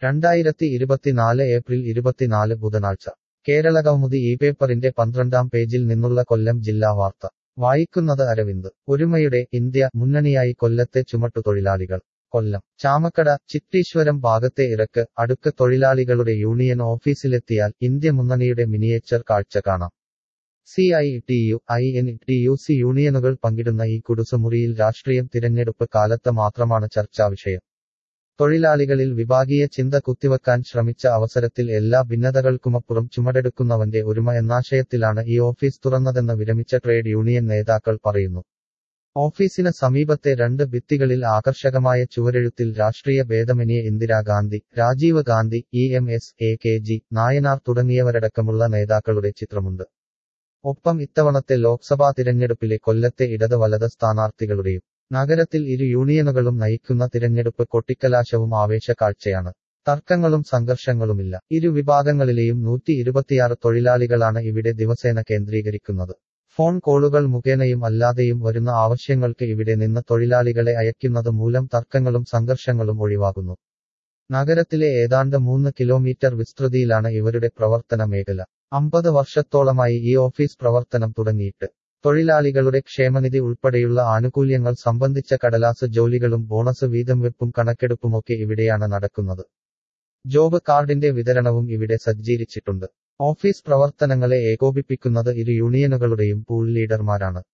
രണ്ടായിരത്തി ഇരുപത്തിനാല് ഏപ്രിൽ ഇരുപത്തിനാല് ബുധനാഴ്ച കേരള കൗമുദി ഈ പേപ്പറിന്റെ പന്ത്രണ്ടാം പേജിൽ നിന്നുള്ള കൊല്ലം ജില്ലാ വാർത്ത വായിക്കുന്നത് അരവിന്ദ് ഒരുമയുടെ ഇന്ത്യ മുന്നണിയായി കൊല്ലത്തെ ചുമട്ടുതൊഴിലാളികൾ കൊല്ലം ചാമക്കട ചിറ്റീശ്വരം ഭാഗത്തെ ഇറക്ക് അടുക്ക് തൊഴിലാളികളുടെ യൂണിയൻ ഓഫീസിലെത്തിയാൽ ഇന്ത്യ മുന്നണിയുടെ മിനിയേച്ചർ കാഴ്ച കാണാം C I T U I N T U C യൂണിയനുകൾ പങ്കിടുന്ന ഈ കുടുസുമുറിയിൽ രാഷ്ട്രീയം തിരഞ്ഞെടുപ്പ് കാലത്ത് മാത്രമാണ് ചർച്ചാവിഷയം തൊഴിലാളികളിൽ വിഭാഗീയ ചിന്ത കുത്തിവെക്കാൻ ശ്രമിച്ച അവസരത്തിൽ എല്ലാ ഭിന്നതകൾക്കുമപ്പുറം ചുമടെടുക്കുന്നവന്റെ ഒരുമ എന്നാശയത്തിലാണ് ഈ ഓഫീസ് തുറന്നതെന്ന് വിരമിച്ച ട്രേഡ് യൂണിയൻ നേതാക്കൾ പറയുന്നു ഓഫീസിന് സമീപത്തെ രണ്ട് ഭിത്തികളിൽ ആകർഷകമായ ചുവരെഴുത്തിൽ രാഷ്ട്രീയ ഭേദമന്യേ Indira Gandhi Rajiv Gandhi E M S A K G Nayanar തുടങ്ങിയവരടക്കമുള്ള നേതാക്കളുടെ ചിത്രമുണ്ട് ഒപ്പം ഇത്തവണത്തെ ലോക്സഭാ തിരഞ്ഞെടുപ്പിലെ കൊല്ലത്തെ ഇടത് വലത് സ്ഥാനാർത്ഥികളുടെയും നഗരത്തിൽ ഇരു യൂണിയനുകളും നയിക്കുന്ന തിരഞ്ഞെടുപ്പ് കൊട്ടിക്കലാശവും ആവേശക്കാഴ്ചയാണ് തർക്കങ്ങളും സംഘർഷങ്ങളുമില്ല ഇരു വിഭാഗങ്ങളിലെയും നൂറ്റി ഇരുപത്തിയാറ് തൊഴിലാളികളാണ് ഇവിടെ ദിവസേന കേന്ദ്രീകരിക്കുന്നത് ഫോൺ കോളുകൾ മുഖേനയും അല്ലാതെയും വരുന്ന ആവശ്യങ്ങൾക്ക് ഇവിടെ നിന്ന് തൊഴിലാളികളെ അയക്കുന്നത് മൂലം തർക്കങ്ങളും സംഘർഷങ്ങളും ഒഴിവാകുന്നു നഗരത്തിലെ ഏതാണ്ട് മൂന്ന് കിലോമീറ്റർ വിസ്തൃതിയിലാണ് ഇവരുടെ പ്രവർത്തന മേഖല അമ്പത് വർഷത്തോളമായി ഈ ഓഫീസ് പ്രവർത്തനം തുടങ്ങിയിട്ട് തൊഴിലാളികളുടെ ക്ഷേമനിധി ഉൾപ്പെടെയുള്ള ആനുകൂല്യങ്ങൾ സംബന്ധിച്ച കടലാസ് ജോലികളും ബോണസ് വീതം വെപ്പും കണക്കെടുപ്പുമൊക്കെ ഇവിടെയാണ് നടക്കുന്നത് ജോബ് കാർഡിന്റെ വിതരണവും ഇവിടെ സജ്ജീകരിച്ചിട്ടുണ്ട് ഓഫീസ് പ്രവർത്തനങ്ങളെ ഏകോപിപ്പിക്കുന്നത് ഇരു യൂണിയനുകളുടെയും പൂൾ ലീഡർമാരാണ്